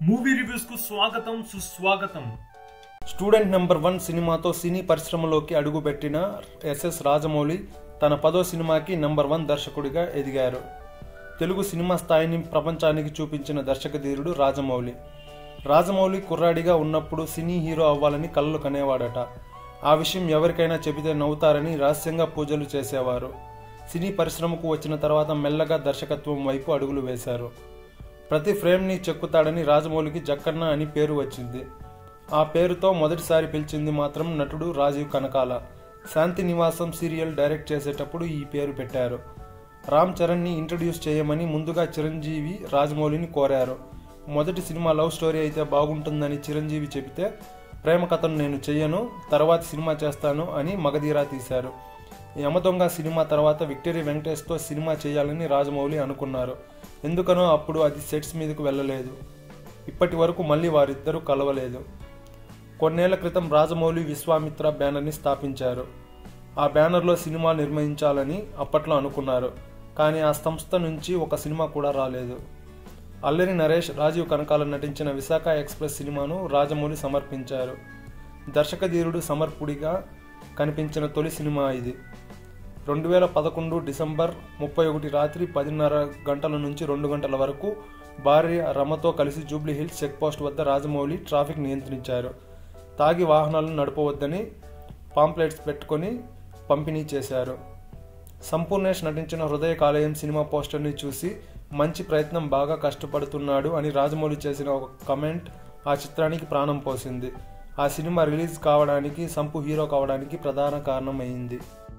movie reviews కు స్వాగతం సుస్వాగతం స్టూడెంట్ నెంబర్ వన్ సినిమాతో సినీ పరిశ్రమలోకి అడుగుపెట్టిన ఎస్ఎస్ రాజమౌళి తన పదో సినిమాకి నెంబర్ వన్ దర్శకుడిగా ఎదిగారు తెలుగు సినిమా స్థాయిని ప్రపంచానికి చూపించిన దర్శకధీరుడు రాజమౌళి రాజమౌళి కుర్రాడిగా ఉన్నప్పుడు సినీ హీరో అవ్వాలని కలలు కనేవాడట ఆ విషయం ఎవరికైనా చెబితే నవ్వుతారని రహస్యంగా పూజలు చేసేవారు సినీ పరిశ్రమకు వచ్చిన తర్వాత మెల్లగా దర్శకత్వం వైపు అడుగులు వేశారు ప్రతి ఫ్రేమ్ని చెక్కుతాడని రాజమౌళికి జక్కన్న అని పేరు వచ్చింది ఆ పేరుతో మొదటిసారి పిలిచింది మాత్రం నటుడు రాజీవ్ కనకాల శాంతి నివాసం సీరియల్ డైరెక్ట్ చేసేటప్పుడు ఈ పేరు పెట్టారు రామ్ చరణ్ని ఇంట్రడ్యూస్ చేయమని ముందుగా చిరంజీవి రాజమౌళిని కోరారు మొదటి సినిమా లవ్ స్టోరీ అయితే బాగుంటుందని చిరంజీవి చెబితే ప్రేమ కథను నేను చెయ్యను తర్వాత సినిమా చేస్తాను అని మగధీరా తీశారు యమదొంగ సినిమా తర్వాత విక్టరీ వెంకటేష్తో సినిమా చేయాలని రాజమౌళి అనుకున్నారు ఎందుకనో అప్పుడు అది సెట్స్ మీదకు వెళ్ళలేదు ఇప్పటి వరకు మళ్ళీ వారిద్దరూ కలవలేదు కొన్నేళ్ల క్రితం రాజమౌళి విశ్వామిత్ర బ్యానర్ని స్థాపించారు ఆ బ్యానర్లో సినిమా నిర్మించాలని అప్పట్లో అనుకున్నారు కానీ ఆ సంస్థ నుంచి ఒక సినిమా కూడా రాలేదు అల్లరి నరేష్ రాజీవ్ కనకాల నటించిన విశాఖ ఎక్స్ప్రెస్ సినిమాను రాజమౌళి సమర్పించారు దర్శకధీరుడు సమర్పుడిగా కనిపించిన తొలి సినిమా ఇది రెండు వేల పదకొండు డిసెంబర్ ముప్పై ఒకటి రాత్రి పదిన్నర గంటల నుంచి రెండు గంటల వరకు భార్య రమతో కలిసి జూబ్లీ హిల్స్ చెక్ పోస్ట్ వద్ద రాజమౌళి ట్రాఫిక్ నియంత్రించారు తాగి వాహనాలను నడపవద్దని పాంప్లెట్స్ పెట్టుకొని పంపిణీ చేశారు సంపూర్ణేష్ నటించిన హృదయ కాలేయం సినిమా పోస్టర్ని చూసి మంచి ప్రయత్నం బాగా కష్టపడుతున్నాడు అని రాజమౌళి చేసిన ఒక కమెంట్ ఆ చిత్రానికి ప్రాణం పోసింది ఆ సినిమా రిలీజ్ కావడానికి సంపు హీరో కావడానికి ప్రధాన కారణమైంది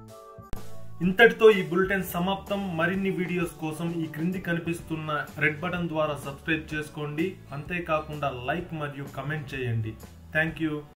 ఇంతటితో ఈ బులెటిన్ సమాప్తం మరిన్ని వీడియోస్ కోసం ఈ క్రింది కనిపిస్తున్న రెడ్ బటన్ ద్వారా సబ్స్క్రైబ్ చేసుకోండి అంతేకాకుండా లైక్ మరియు కమెంట్ చేయండి థ్యాంక్ యూ